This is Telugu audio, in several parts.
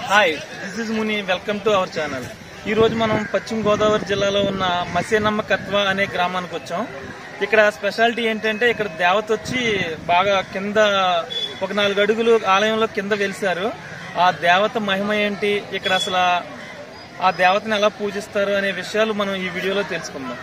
Hi this is Muni welcome to our channel ఈ రోజు మనం పశ్చిమ గోదావరి జిల్లాలో ఉన్న మసేనమ్మ కత్వ అనే గ్రామానికి వచ్చాం ఇక్కడ స్పెషాలిటీ ఏంటంటే ఇక్కడ దేవత వచ్చి బాగా కింద ఒక నాలుగు అడుగులు ఆలయంలో కింద వెలిసారు ఆ దేవత మహిమ ఏంటి ఇక్కడ అసలు ఆ దేవతని ఎలా పూజిస్తారు అనే విషయాలు మనం ఈ వీడియోలో తెలుసుకుందాం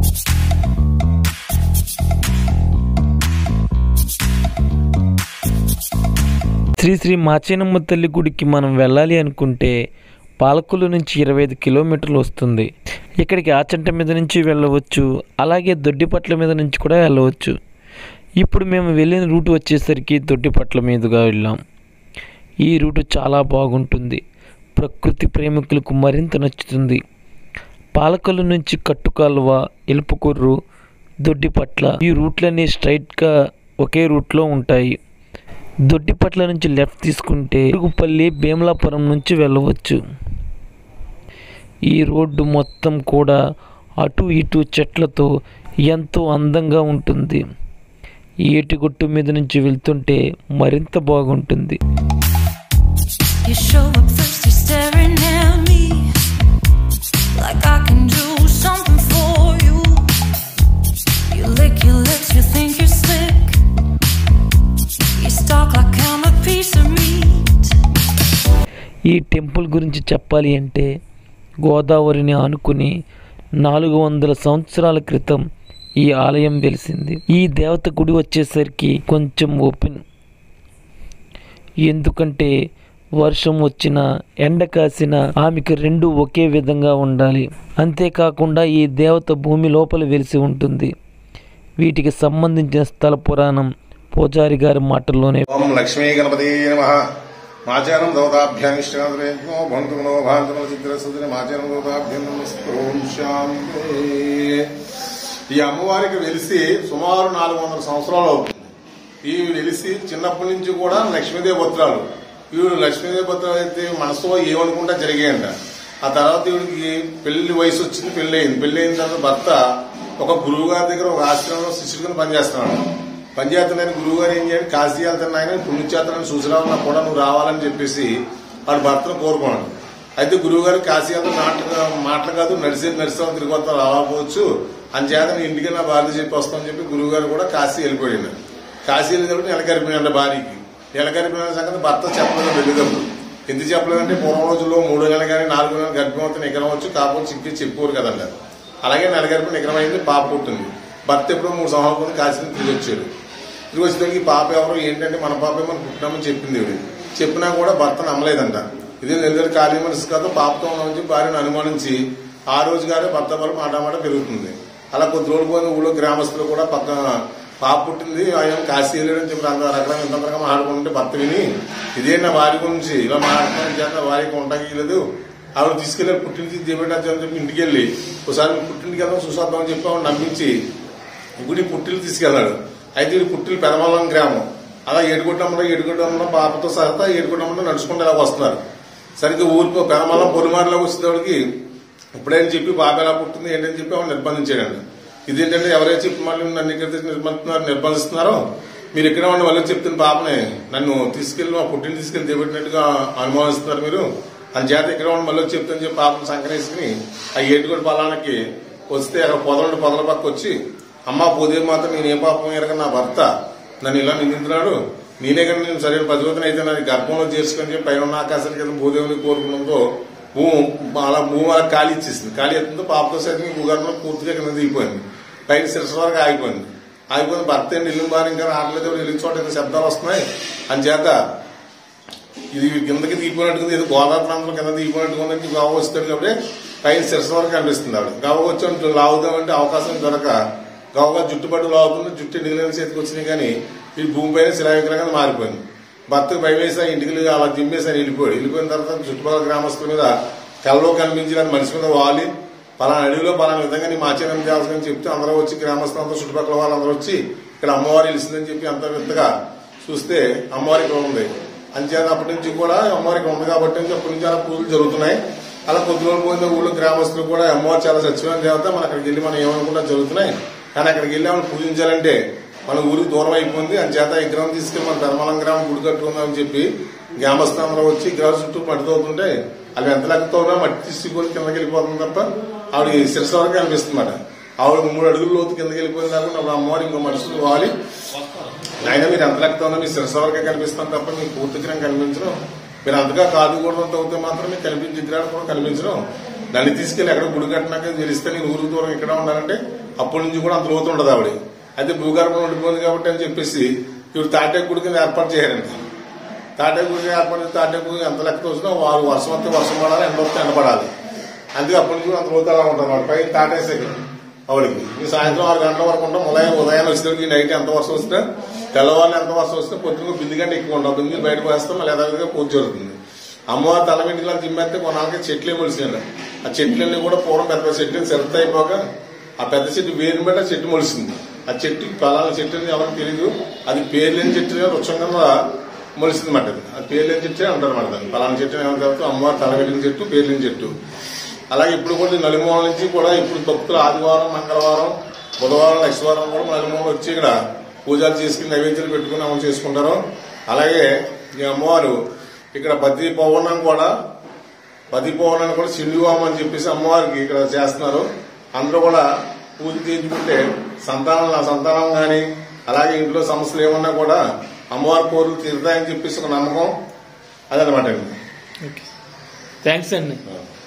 శ్రీ శ్రీ మాచేనమ్మ తల్లి గుడికి మనం వెళ్ళాలి అనుకుంటే పాలకొల్లు నుంచి ఇరవై ఐదు కిలోమీటర్లు వస్తుంది ఇక్కడికి ఆచంట మీద నుంచి వెళ్ళవచ్చు అలాగే దొడ్డిపట్ల మీద నుంచి కూడా వెళ్ళవచ్చు ఇప్పుడు మేము వెళ్ళిన రూట్ వచ్చేసరికి దొడ్డిపట్ల మీదుగా వెళ్ళాం ఈ రూటు చాలా బాగుంటుంది ప్రకృతి ప్రేమికులకు మరింత నచ్చుతుంది పాలకొల్లు నుంచి కట్టుకాలువ ఎలుపుకొర్రు దొడ్డిపట్ల ఈ రూట్లన్నీ స్ట్రైట్గా ఒకే రూట్లో ఉంటాయి దొడ్డిపట్ల నుంచి లెఫ్ట్ తీసుకుంటే తిరుగుపల్లి భీమలాపురం నుంచి వెళ్ళవచ్చు ఈ రోడ్డు మొత్తం కూడా అటు ఇటు చెట్లతో ఎంతో అందంగా ఉంటుంది ఈ ఏటిగొట్టు మీద నుంచి వెళ్తుంటే మరింత బాగుంటుంది You show up first, you're staring at me like I can do something for you. You lick your lips, you think you're slick. You stalk like I'm a piece of meat. ఈ టెంపుల్ గురించి చెప్పాలి అంటే గోదావరిని ఆనుకుని నాలుగు వందల సంవత్సరాల క్రితం ఈ ఆలయం వెలిసింది ఈ దేవత గుడి వచ్చేసరికి కొంచెం ఓపెన్ ఎందుకంటే వర్షం వచ్చిన ఎండ కాసిన ఆమెకు రెండు ఒకే విధంగా ఉండాలి అంతేకాకుండా ఈ దేవత భూమి లోపల వెలిసి ఉంటుంది వీటికి సంబంధించిన స్థల పురాణం పూజారి గారి మాటల్లోనే ఓం లక్ష్మీ గణపతి నమ మాచారం దౌతాభ్యానిష్టో భంతుమనో భాంతమో చిత్రసుదిన మాచారం దౌతాభ్యం నమస్తే ఓం శాంతి ఈ అమ్మవారికి వెలిసి సుమారు నాలుగు వందల సంవత్సరాలు అవుతుంది ఈ వెలిసి చిన్నప్పటి నుంచి కూడా లక్ష్మీదేవి పుత్రాలు ఈవిడ లక్ష్మీదేవి పుత్రాలు అయితే మనసులో ఏమనుకుంటా జరిగాయంట ఆ తర్వాత ఈవిడికి పెళ్లి వయసు వచ్చింది పెళ్లి అయింది పెళ్లి అయిన తర్వాత భర్త ఒక గురువు గారి దగ్గర ఒక ఆశ్రమంలో శిష్యుడిని పనిచేస్తున్నాడు పనిచేస్తున్నాయని గురువు గారు ఏం చేయండి కాశీ వెళ్తున్నా ఆయన పుణ్యచేతనని సూచన నాకు కూడా నువ్వు రావాలని చెప్పేసి వాడు భర్తను కోరుకున్నాడు అయితే గురువు గారు కాశీ వెళ్తా నాటక మాటలు కాదు నడిచి నడిస్తాం తిరిగి వస్తాం రాకపోవచ్చు అంచేత నీ ఇంటికి నా భార్య చెప్పి వస్తామని చెప్పి గురువు గారు కూడా కాశీ వెళ్ళిపోయాడు కాశీ వెళ్ళినప్పుడు నెలకరిపోయినంట భార్యకి నెలకరిపోయిన సంగతి భర్త చెప్పలేదు వెళ్ళేటప్పుడు ఎందుకు చెప్పలేదంటే పూర్వం రోజుల్లో మూడు నెలలు కానీ నాలుగు నెలలు గర్భవతి నిగ్రహం వచ్చు కాకపోతే చెప్పి చెప్పుకోరు కదండి అలాగే నెలగర్భం నిగ్రహం అయింది పాప పుట్టింది భర్త ఎప్పుడో మూడు సంవత్సరాల ముందు కాశీ నుంచి తిరిగి వచ్చాడు తిరిగి వచ్చేదానికి పాప ఎవరు ఏంటంటే మన పాపే మనం పుట్టినామని చెప్పింది ఈవిడ. చెప్పినా కూడా భర్త నమ్మలేదంట ఇదే నిలదరి ఖాళీ మనసు కాదు పాపతో ఉన్నామని చెప్పి భార్యను అనుమానించి ఆ రోజు గారే భర్త వరకు మాట మాట పెరుగుతుంది అలా కొద్ది రోజులు పోయిన ఊళ్ళో గ్రామస్తులు కూడా పక్క పాప పుట్టింది ఆయన కాశీ వెళ్ళాడని చెప్పి అంత రకరకాల ఇంత రకంగా మాట్లాడుకుంటే భర్త విని ఇదే నా వారి గురించి ఇలా మాట్లాడటం చేత వారికి ఉండడానికి లేదు ఆవిడ తీసుకెళ్ళి పుట్టింటికి చేపెట్టని చెప్పి ఇంటికి వెళ్ళి ఒకసారి పుట్టింటికి వెళ్దాం చూసొద్దాం అని చెప్పి ఆవిడ నమ్మించి గుడి పుట్టిలు తీసుకెళ్ళాడు అయితే ఇది పుట్టిలు పెదమల్లం గ్రామం అలా ఏడుగుడ్డంలో ఏడుగుడ్డంలో పాపతో సహా ఏడుగుడ్డంలో నడుచుకుంటూ ఇలా వస్తున్నారు సరిగ్గా ఊరికో పెదమల్లం పొలిమాటలోకి వచ్చేటప్పటికి ఇప్పుడైనా చెప్పి పాప ఎలా పుట్టింది ఏంటని చెప్పి ఆవిడ నిర్బంధించాడండి ఇదేంటంటే ఎవరైతే చెప్పి మళ్ళీ నన్ను ఇక్కడ తెచ్చి నిర్బంధిస్తున్నారు నిర్బంధిస్తున్నారో మీరు ఇక్కడ ఉండి వాళ్ళు చెప్తున్న పాపని నన్ను తీసుకెళ్లి మా పుట్టిని తీసుకెళ్లి దిగబెట్టినట్టుగా అనుమానిస్తున్నారు మీరు అని చేత ఇక్కడ ఉండి మళ్ళీ చెప్తాను చెప్పి పాపను సంకరేసుకుని ఆ ఏటుగొడి పొలానికి వస్తే అక్కడ పొదల పొదల పక్క వచ్చి అమ్మ పూదేవి మాత్రం నేను ఏం పాపం ఎరగ నా భర్త నన్ను ఇలా నిందించున్నాడు నేనే కానీ నేను సరైన పతివతన అయితే నన్ను గర్భంలో చేసుకొని చెప్పి పైన ఉన్న ఆకాశాల కింద భూదేవిని కోరుకున్నంతో భూమి అలా భూమి అలా ఖాళీ ఇచ్చేసింది ఖాళీ ఎత్తుందో పాపతో సైతం ఈ భూగర్భంలో పూర్తిగా కింద దిగిపోయింది పైన శిరస్సు వరకు ఆగిపోయింది ఆగిపోయింది భర్త ఏంటి ఇల్లు బారి ఇంకా రావట్లేదు వెళ్ళిన చోట ఏదో శబ్దాలు వస్తున్నాయి అని చేత ఇది కిందకి దిగిపోయినట్టుగా ఇది గోదావరి ప్రాంతంలో కింద దిగిపోయినట్టుగా ఉందని గావ వస్తాడు కాబట్టి పైన శిరస్సు వరకు కనిపిస్తుంది ఆవిడ గావ వచ్చి లావుదామంటే అవకాశం దొరక గవగా జుట్టుపట్టు లాగుతుంది జుట్టు ఎన్నికలైన చేతికి వచ్చినాయి కానీ ఈ భూమిపైన శిలా విగ్రహంగా మారిపోయింది భర్తకు భయం వేసి ఇంటికి అలా దిమ్మేసి ఆయన వెళ్ళిపోయాడు వెళ్ళిపోయిన తర్వాత చుట్టుపక్కల గ్రామస్తుల మీద కళ్ళలో కనిపించి కానీ మనిషి మీద వాలి పలానా అడవిలో పలానా విధంగా నీ మాచేరం చేయాల్సిందని చెప్తే అందరూ వచ్చి గ్రామస్తులు అందరూ చుట్టుపక్కల వాళ్ళందరూ వచ్చి ఇక్కడ అమ్మవారు వెలిసిందని చెప్పి అంత వింతగా చూస్తే అమ్మవారి ఇక్కడ ఉంది అంచేత అప్పటి నుంచి కూడా అమ్మవారి ఇక్కడ ఉంది కాబట్టి నుంచి అప్పటి నుంచి అలా పూజలు జరుగుతున్నాయి అలా కొద్ది రోజులు పోయిన ఊళ్ళో గ్రామస్తులు కూడా అమ్మవారు చాలా సత్యమైన దేవత మన అక్కడికి వెళ్ళి మనం ఏమనుకుంటా జరుగుతున్నాయి కానీ అక్కడికి వెళ్ళి ఆమెను పూజించాలంటే మన ఊరికి దూరం అయిపోయింది అని చేత ఈ విగ్రహం తీసుకెళ్లి మన ధర్మలం గ్రామం గుడి కట్టుకుందామని చెప్పి గ్రామస్థానంలో వచ్చి విగ్రహాల చుట్టూ మట్టి తోతుంటే అవి ఎంత లెక్కతో ఉన్నా మట్టి తీసుకొని కిందకి వెళ్ళిపోతుంది తప్ప ఆవిడ శిరస వరకు కనిపిస్తుంది ఆవిడ మూడు అడుగుల లోతు కిందకి వెళ్ళిపోయింది కాకుండా అప్పుడు అమ్మవారు ఇంకో మనుషులు వాలి ఆయన మీరు ఎంత లెక్కతో ఉన్నా మీ శిరస వరకే కనిపిస్తాను తప్ప మీకు పూర్తి విగ్రహం కనిపించడం మీరు అంతగా కాదు కూడా అవుతే మాత్రం మీకు కనిపించి విగ్రహాలు కూడా కనిపించడం నన్ను తీసుకెళ్లి ఎక్కడ గుడి కట్టినాక తెలిస్తే నేను ఊరికి దూరం ఇక్కడ ఉండాలంటే అప్పటి నుంచి కూడా అంత లోతు ఉండదు ఆవిడ అయితే భూగర్భం ఉండిపోయింది కాబట్టి అని చెప్పేసి ఇప్పుడు తాటే గుడి కింద ఏర్పాటు చేయాలండి తాటే గుడి ఏర్పాటు చేసి తాటే గుడి ఎంత లెక్క వచ్చినా వారు వర్షం వస్తే వర్షం పడాలి ఎండ వస్తే ఎండ పడాలి అందుకే అప్పటి నుంచి కూడా అంత లోతు అలా ఉంటుంది వాడు పైన తాటేసేకి ఆవిడకి ఈ సాయంత్రం ఆరు గంటల వరకు ఉంటాం ఉదయం ఉదయాన్నే వచ్చేసరికి నైట్ ఎంత వర్షం వచ్చినా తెల్లవారు ఎంత వర్షం వస్తే పొద్దున బింది కంటే ఎక్కువ ఉంటాం బిందులు బయటకు వేస్తాం మళ్ళీ యథావిధిగా పూజ జరుగుతుంది అమ్మవారి తల వెంటిలా జిమ్మేస్తే కొనాలకి చెట్లే మొలిసినాయి ఆ చెట్లన్నీ కూడా పూర్వం పెద్ద పెద్ద చెట్లు సెరత అయిపోక ఆ పెద్ద చెట్టు వేరుని బట్టి ఆ చెట్టు మొలిసింది ఆ చెట్టు పలానా చెట్టు అని ఎవరికి తెలియదు అది పేరు లేని చెట్టు వృక్షం కింద మొలిసింది మాట అది అది పేరు లేని చెట్టు అంటారు మాట దాన్ని పలానా చెట్టు అని ఏమని చెప్తారు అమ్మవారి తల వెలిగిన చెట్టు పేరు లేని చెట్టు అలాగే ఇప్పుడు కూడా ఈ నలుమూల నుంచి కూడా ఇప్పుడు భక్తులు ఆదివారం మంగళవారం బుధవారం లక్షవారం కూడా నలుమూల వచ్చి ఇక్కడ పూజలు చేసుకుని నైవేద్యాలు పెట్టుకుని అమలు చేసుకుంటారు అలాగే ఈ అమ్మవారు ఇక్కడ బద్ది పౌర్ణం కూడా బద్ది పౌర్ణాన్ని కూడా సింధువామం అని చెప్పేసి అమ్మవారికి ఇక్కడ చేస్తున్నారు అందరూ కూడా పూజ చేయించుకుంటే సంతానం నా సంతానం గాని అలాగే ఇంట్లో సమస్యలు ఏమన్నా కూడా అమ్మవారి కోరికలు తీరుతాయని చెప్పేసి ఒక నమ్మకం అదనమాట అండి ఓకే థ్యాంక్స్ అండి